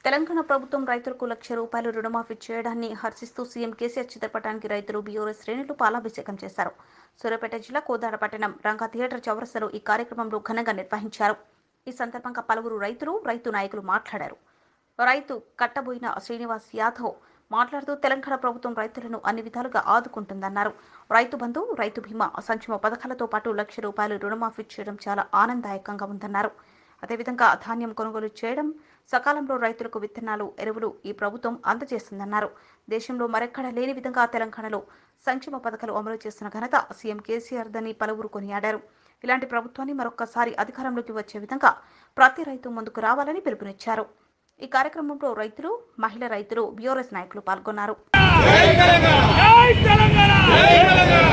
తెలంగాణ ప్రభుత్వం రైతులకు లక్ష రూపాయలు రుణమాఫీ చేయడాన్ని హర్షిస్తూ సీఎం కేసీఆర్ చిత్రపటానికి రైతులు బీఆర్ఎస్ శ్రేణులు పాలాభిషేకం చేశారు సూర్యాపేట జిల్లా కోదాడ పట్టణం రంగా థియేటర్ చౌరస్తలో ఈ కార్యక్రమంలో ఘనంగా నిర్వహించారు ఈ సందర్భంగా పలువురు రైతులు రైతు నాయకులు మాట్లాడారు రైతు కట్టబోయిన శ్రీనివాస్ యాదవ్ మాట్లాడుతూ తెలంగాణ ప్రభుత్వం రైతులను అన్ని విధాలుగా ఆదుకుంటుందన్నారు రైతు బంధు రైతు బీమా సంక్షేమ పథకాలతో పాటు లక్ష రూపాయలు రుణమాఫీ చేయడం చాలా ఆనందదాయకంగా ఉందన్నారు అదేవిధంగా ధాన్యం కొనుగోలు చేయడం సకాలంలో రైతులకు విత్తనాలు ఎరువులు ఈ ప్రభుత్వం అందజేస్తుందన్నారు దేశంలో మరెక్కడా లేని విధంగా తెలంగాణలో సంక్షేమ పథకాలు అమలు చేస్తున్న ఘనత సీఎం కేసీఆర్ దని పలువురు కొనియాడారు ఇలాంటి ప్రభుత్వాన్ని మరొక్కసారి అధికారంలోకి వచ్చే విధంగా ప్రతి రైతు ముందుకు రావాలని పిలుపునిచ్చారు ఈ కార్యక్రమంలో రైతులు మహిళా రైతులు బీఆర్ఎస్ నాయకులు పాల్గొన్నారు జై తెలంగాణ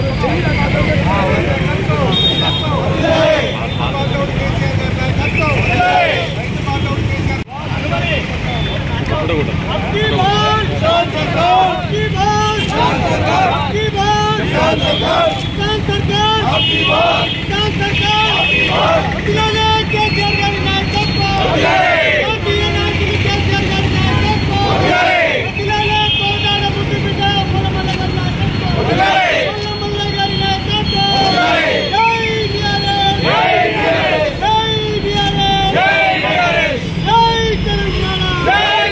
అబ్కి బాల్ శాన్ సర్కార్ అబ్కి బాల్ శాన్ సర్కార్ అబ్కి బాల్ శాన్ సర్కార్ శాన్ సర్కార్ అబ్కి బాల్ శాన్ సర్కార్ అబ్కి బాల్ అఖిలాలే కేసీఆర్ గారి నాయకత్వం జాతీయ నాయకులు కేసీఆర్ గారి నాయకత్వం అఖిలాలే కోదాడ ముద్దు బిడ్డ పొలమల్ల గారి నాయకత్వం పొలమల్ల గారి నాయకత్వం జై బీఆర్ఎస్ జై బీఆర్ఎస్ జై బీఆర్ఎస్ జై బీఆర్ఎస్ జై తెలంగాణ జై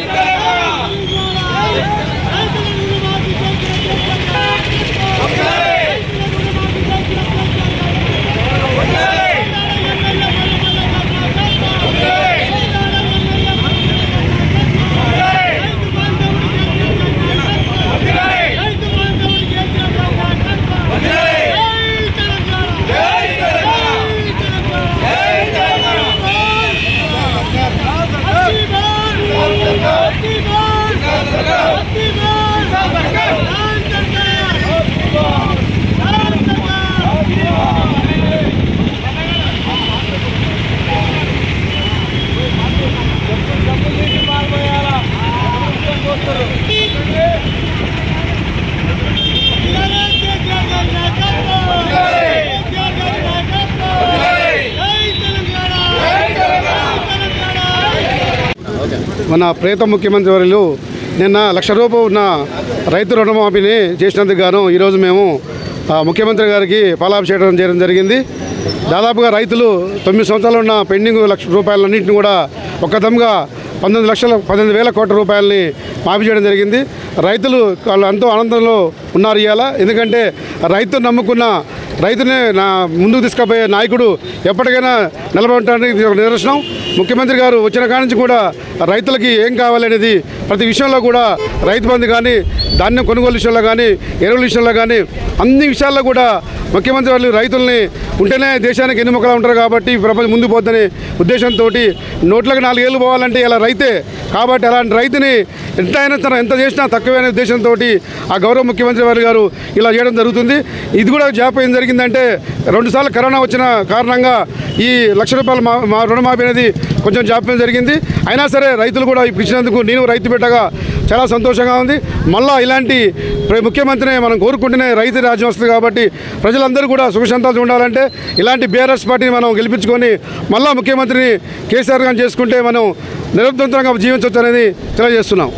మన ప్రేత ముఖ్యమంత్రి వర్యులు నిన్న లక్ష రూపాయలు ఉన్న రైతు రుణమాఫీని చేసినందుకు గాను ఈరోజు మేము ఆ, ముఖ్యమంత్రి గారికి పాలాభిషేకం చేయడం జరిగింది దాదాపుగా రైతులు తొమ్మిది సంవత్సరాలు ఉన్న పెండింగ్ లక్ష రూపాయలన్నింటిని కూడా ఒక్కదమ్గా పంతొమ్మిది లక్షల పద్దెనిమిది వేల కోట్ల రూపాయలని మాఫీ చేయడం జరిగింది రైతులు వాళ్ళు ఎంతో ఆనందంలో ఉన్నారు ఇవాళ ఎందుకంటే రైతు నమ్ముకున్న రైతునే నా ముందుకు తీసుకుపోయే నాయకుడు ఎప్పటికైనా నిలబడటానికి ఇది ఒక నిదర్శనం ముఖ్యమంత్రి గారు వచ్చిన కాడి నుంచి కూడా రైతులకి ఏం కావాలనేది ప్రతి విషయంలో కూడా రైతు బంధు కానీ ధాన్యం కొనుగోలు విషయంలో కానీ ఎరువుల విషయంలో కానీ అన్ని విషయాల్లో కూడా ముఖ్యమంత్రి వాళ్ళు రైతుల్ని ఉంటేనే దేశానికి ఎన్ని మొక్కలు ఉంటారు కాబట్టి ప్రపంచం ముందు పోతుందనే ఉద్దేశంతో నోట్లకు నాలుగేళ్ళు పోవాలంటే ఇలా రైతే కాబట్టి అలాంటి రైతుని ఎంత అయినా తన ఎంత చేసినా తక్కువే అనే ఉద్దేశంతో ఆ గౌరవ ముఖ్యమంత్రి వారి గారు ఇలా చేయడం జరుగుతుంది ఇది కూడా జాబ్ ఏం జరిగిందంటే రెండుసార్లు కరోనా వచ్చిన కారణంగా ఈ లక్ష రూపాయల మా మా రుణమాఫీ అనేది కొంచెం జాప్యం జరిగింది అయినా సరే రైతులు కూడా ఇప్పుడు ఇచ్చినందుకు నేను రైతు బిడ్డగా చాలా సంతోషంగా ఉంది మళ్ళా ఇలాంటి ప్ర- ముఖ్యమంత్రిని మనం కోరుకుంటేనే రైతు రాజ్యం వస్తుంది కాబట్టి ప్రజలందరూ కూడా సుఖశాంతాలు ఉండాలంటే ఇలాంటి బీఆర్ఎస్ పార్టీని మనం గెలిపించుకొని మళ్ళా ముఖ్యమంత్రిని కేసీఆర్ గారిని చేసుకుంటే మనం నిరంతరంగా జీవించవచ్చు అనేది తెలియజేస్తున్నాం